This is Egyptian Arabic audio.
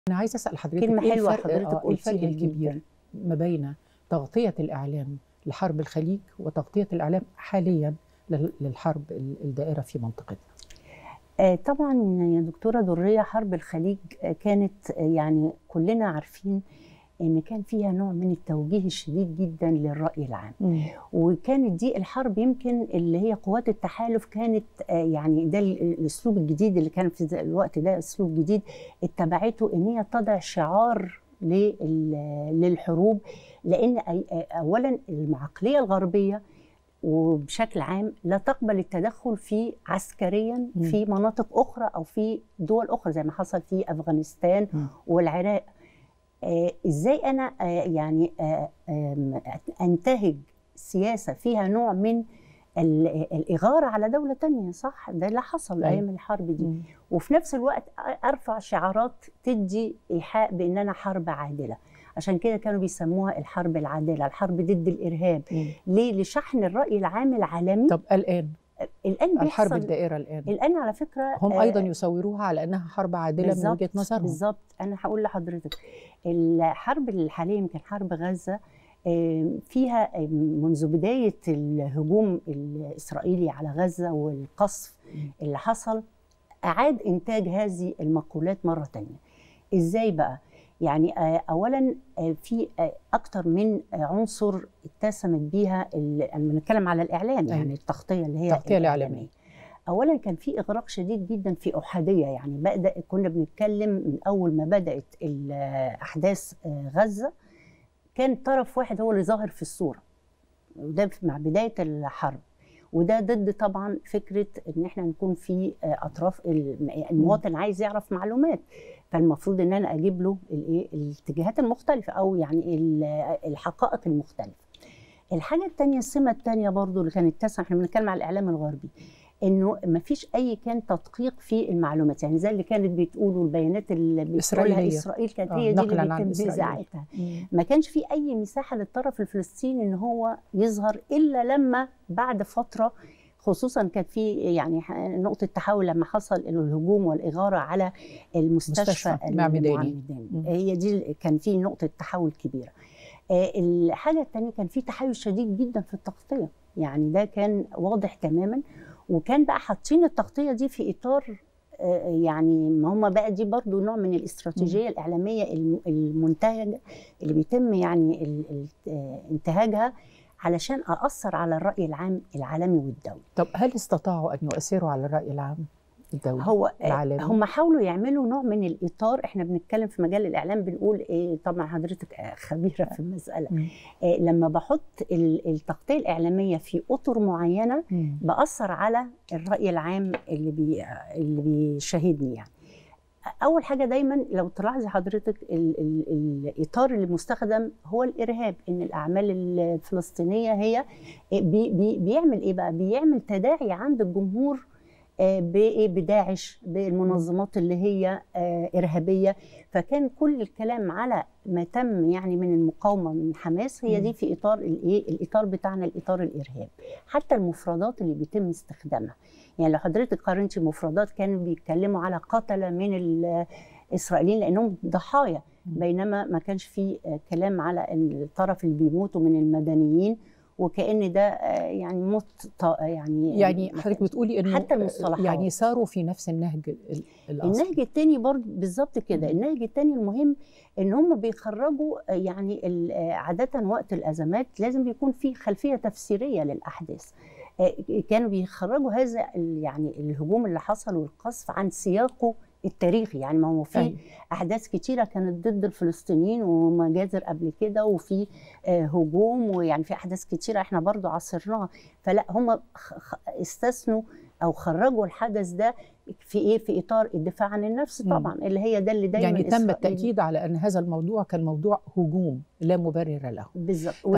أنا عايزة أسأل حضرتك كلمة إيه حلوة الفرق حضرتك آه، إيه الفرق قلتيها الكبير جدا ما بين تغطية الإعلام لحرب الخليج وتغطية الإعلام حاليا لل- للحرب ال- الدائرة في منطقتنا آه، طبعا يا دكتورة درية حرب الخليج آه، كانت آه، يعني كلنا عارفين ان كان فيها نوع من التوجيه الشديد جدا للرأي العام وكانت دي الحرب يمكن اللي هي قوات التحالف كانت آه، يعني ده ال- الاسلوب الجديد اللي كان في ذا الوقت ده اسلوب جديد اتبعته ان هي تضع شعار لل- للحروب لان أي- آه، اولا العقليه الغربيه وبشكل عام لا تقبل التدخل في عسكريا مم. في مناطق اخرى او في دول اخرى زي ما حصل في افغانستان مم. والعراق آه ازاي انا آه يعني آه آم، انتهج سياسه فيها نوع من ال- الاغاره على دوله تانية صح ده اللي حصل أيوة. ايام الحرب دي وفي نفس الوقت ارفع شعارات تدي ايحاء بان انا حرب عادله عشان كده كانوا بيسموها الحرب العادله الحرب ضد الارهاب ليه لشحن الراي العام العالمي طب الآن الان الحرب بيحصل الدائرة الآن الان على فكره هم آه، أيضا يصوروها على أنها حرب عادلة من بالظبط وجهة نظرهم بالظبط انا هقول لحضرتك الحرب الحاليه يمكن حرب غزه آه، فيها آه، منذ بدايه الهجوم الاسرائيلي على غزه والقصف مم. اللي حصل اعاد انتاج هذه المقولات مره تانية ازاي بقى يعني آه، اولا آه، في آه، اكتر من آه، عنصر اتسمت بيها ال- انا بنتكلم على الاعلام أيوة. يعني التغطيه اللي هي التغطية الإعلامية. اولا كان في اغراق شديد جدا في احاديه يعني بدا كنا بنتكلم من اول ما بدات ال- احداث آه، غزه كان طرف واحد هو اللي ظاهر في الصوره وده في- مع بدايه الحرب وده ضد طبعا فكره ان احنا نكون في آه، اطراف الم- المواطن عايز يعرف معلومات فالمفروض ان انا اجيب له الايه الاتجاهات المختلفه او يعني ال- الحقائق المختلفه الحاجه الثانيه السمه الثانيه برضو اللي كانت تسمح احنا بنتكلم على الاعلام الغربي انه ما فيش اي كان تدقيق في المعلومات يعني زي اللي كانت بتقوله البيانات اللي بتقولها إسرائيلية. اسرائيل كانت آه، هي دي نقلاً اللي عن بيتم إسرائيل. اذاعتها ما كانش في اي مساحه للطرف الفلسطيني ان هو يظهر الا لما بعد فتره خصوصا كانت في يعني ح- نقطه تحول لما حصل الهجوم والاغاره على المستشفى مستشفى معمداني. المعمداني مم. هي دي ال- كان في نقطه تحول كبيره آه، الحاجه الثانيه كان في تحيز شديد جدا في التغطيه يعني ده كان واضح تماما وكان بقى حاطين التغطيه دي في اطار آه، يعني ما هم بقى دي برضو نوع من الاستراتيجيه الاعلاميه الم- المنتهجه اللي بيتم يعني ال- ال- آه، انتهاجها علشان اثر على الراي العام العالمي والدولي طب هل استطاعوا أن يؤثروا على الرأي العام الدولي؟ هو آه، العالمي. هم حاولوا يعملوا نوع من الاطار احنا بنتكلم في مجال الاعلام بنقول ايه طبعا حضرتك آه، خبيره في المساله مم. آه، لما بحط ال- التغطيه الاعلاميه في اطر معينه مم. باثر على الراي العام اللي بي اللي بيشاهدني يعني اول حاجه دايما لو تلاحظي حضرتك ال ال الاطار اللي مستخدم هو الارهاب ان الاعمال الفلسطينيه هي بي بي بيعمل ايه بقى بيعمل تداعي عند الجمهور آه، بايه بداعش بالمنظمات اللي هي آه، ارهابيه فكان كل الكلام على ما تم يعني من المقاومه من حماس هي مم. دي في اطار الايه الاطار بتاعنا الاطار الارهاب حتى المفردات اللي بيتم استخدامها يعني لو حضرتك قارنتي مفردات كانوا بيتكلموا على قتله من الاسرائيليين لانهم ضحايا مم. بينما ما كانش في آه، كلام على إن الطرف اللي بيموتوا من المدنيين وكأن ده آه، يعني موت ط- يعني يعني حضرتك بتقولي انه حتى المصطلحات. يعني ساروا في نفس النهج ال- الاصلي النهج التاني برضه بالظبط كده مم. النهج التاني المهم ان هم بيخرجوا آه، يعني ال- آه، عاده وقت الازمات لازم بيكون في خلفيه تفسيريه للاحداث آه، كانوا بيخرجوا هذا ال- يعني الهجوم اللي حصل والقصف عن سياقه التاريخي يعني ما هو في أيوة. احداث كتيره كانت ضد الفلسطينيين ومجازر قبل كده وفي آه، هجوم ويعني في احداث كتيره احنا برضو عاصرناها فلا هم خ- خ- استثنوا او خرجوا الحدث ده في ايه في اطار الدفاع عن النفس مم. طبعا اللي هي ده اللي دايما يعني تم إسرائيل- التأكيد على أن هذا الموضوع كان موضوع هجوم لا مبرر له بالظبط